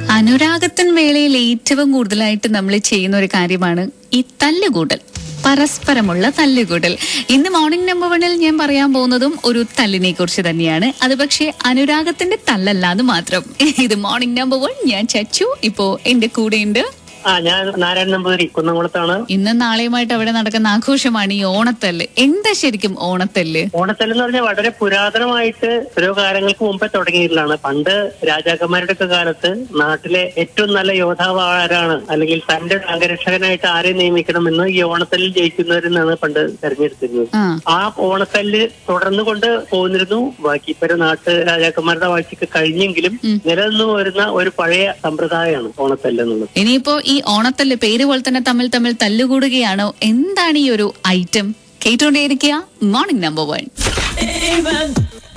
അനുരാഗത്തിൻ വേളയിൽ ഏറ്റവും കൂടുതലായിട്ട് നമ്മൾ ചെയ്യുന്ന ഒരു കാര്യമാണ് ഈ തല്ലുകൂടൽ പരസ്പരമുള്ള തല്ലുകൂടൽ ഇന്ന് മോർണിംഗ് നമ്പർ വണ്ണിൽ ഞാൻ പറയാൻ പോകുന്നതും ഒരു തല്ലിനെ കുറിച്ച് തന്നെയാണ് അത് പക്ഷേ അനുരാഗത്തിന്റെ തല്ലല്ലാന്ന് മാത്രം ഇത് മോർണിംഗ് നമ്പർ വൺ ഞാൻ ചച്ചു ഇപ്പോ എന്റെ കൂടെയുണ്ട് ആ ഞാൻ നാരായണൻ നമ്പൂതിരി കുന്നംകുളത്താണ് ഇന്നും നാളെയുമായിട്ട് അവിടെ നടക്കുന്ന ആഘോഷമാണ് ഈ ഓണത്തല്ല് എന്താ ശരിക്കും ഓണത്തല്ല് ഓണത്തല്ല് എന്ന് പറഞ്ഞാൽ വളരെ പുരാതനമായിട്ട് ഓരോ കാലങ്ങൾക്ക് മുമ്പേ തുടങ്ങിയിട്ടുള്ളതാണ് പണ്ട് രാജാക്കന്മാരുടെ ഒക്കെ കാലത്ത് നാട്ടിലെ ഏറ്റവും നല്ല യോദ്ധാവ് ആരാണ് അല്ലെങ്കിൽ തന്റെ അംഗരക്ഷകനായിട്ട് ആരെ നിയമിക്കണമെന്ന് ഈ ഓണത്തല്ലിൽ ജയിക്കുന്നവരെന്നാണ് പണ്ട് തെരഞ്ഞെടുത്തിരുന്നത് ആ ആ ഓണത്തല്ല് തുടർന്നു കൊണ്ട് പോന്നിരുന്നു ബാക്കി ഇപ്പൊ നാട്ട് രാജാക്കന്മാരുടെ വാഴ്ചക്ക് കഴിഞ്ഞെങ്കിലും നിലനിന്നു വരുന്ന ഒരു പഴയ സമ്പ്രദായമാണ് ഓണത്തല്ല് എന്നുള്ളത് ഇനിയിപ്പോ ഈ ഓണത്തല്ല് പേര് പോലെ തന്നെ തമ്മിൽ തമ്മിൽ തല്ലുകൂടുകയാണോ എന്താണ് ഈ ഒരു ഐറ്റം കേട്ടുകൊണ്ടേയിരിക്കുക മോർണിംഗ് നമ്പർ വൺ Even